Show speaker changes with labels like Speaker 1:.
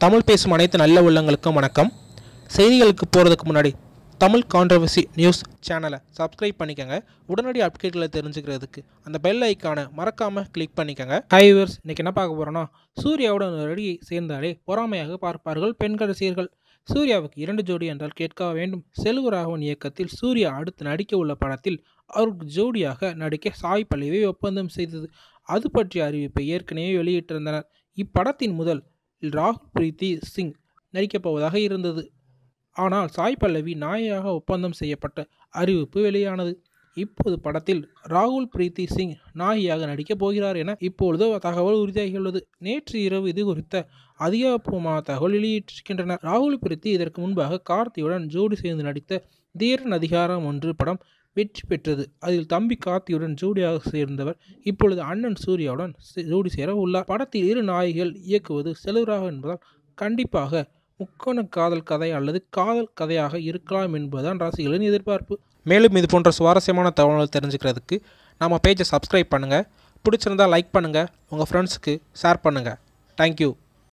Speaker 1: தமிழ் பேசும் அனைத்து நல்ல உள்ளங்களுக்கும் வணக்கம் செய்திகளுக்கு போகிறதுக்கு முன்னாடி தமிழ் கான்ட்ரவர்சி நியூஸ் சேனலை சப்ஸ்கிரைப் பண்ணிக்கோங்க உடனடி அப்டேட்களை தெரிஞ்சுக்கிறதுக்கு அந்த பெல் ஐக்கானை மறக்காமல் கிளிக் பண்ணிக்கோங்க ஹைவர்ஸ் இன்னைக்கு என்ன பார்க்க போகிறோன்னா சூர்யாவோட நடிகை சேர்ந்தாலே பொறாமையாக பார்ப்பார்கள் பெண்கள் ரசிகர்கள் சூர்யாவுக்கு இரண்டு ஜோடி என்றால் கேட்க வேண்டும் செல்வராகவன் இயக்கத்தில் சூர்யா அடுத்து நடிக்க உள்ள படத்தில் அவருக்கு ஜோடியாக நடிக்க சாய் பல்லவி ஒப்பந்தம் செய்தது அது பற்றிய அறிவிப்பை ஏற்கனவே வெளியிட்டிருந்தனர் இப்படத்தின் முதல் ராகுல் பிரீத்தி சிங் நடிக்கப் போவதாக இருந்தது ஆனால் சாய் பல்லவி நாயகியாக ஒப்பந்தம் செய்யப்பட்ட அறிவிப்பு வெளியானது இப்போது படத்தில் ராகுல் பிரீத்தி சிங் நாயகியாக நடிக்கப் போகிறார் என இப்பொழுது தகவல் உறுதியாகியுள்ளது நேற்று இரவு இது குறித்த அதிகாரப்பூர்வமான தகவல் வெளியிட்டிருக்கின்றனர் ராகுல் பிரீத்தி இதற்கு முன்பாக கார்த்தியுடன் ஜோடி சேர்ந்து நடித்த தீரன் அதிகாரம் ஒன்று படம் வெற்றி பெற்றது அதில் தம்பி கார்த்தியுடன் ஜோடியாக சேர்ந்தவர் இப்பொழுது அண்ணன் சூர்யாவுடன் சே- ஜோடி சேர உள்ளார் படத்தில் இரு நாயகிகள் இயக்குவது செலவராக என்பதால் கண்டிப்பாக முக்கோண காதல் கதை அல்லது காதல் கதையாக இருக்கலாம் என்பதுதான் ரசிகர்களின் எதிர்பார்ப்பு மேலும் இது போன்ற சுவாரஸ்யமான தகவல்கள் தெரிஞ்சுக்கிறதுக்கு நம்ம பேஜை சப்ஸ்கிரைப் பண்ணுங்கள் பிடிச்சிருந்தா லைக் பண்ணுங்கள் உங்கள் ஃப்ரெண்ட்ஸுக்கு ஷேர் பண்ணுங்கள் தேங்க்யூ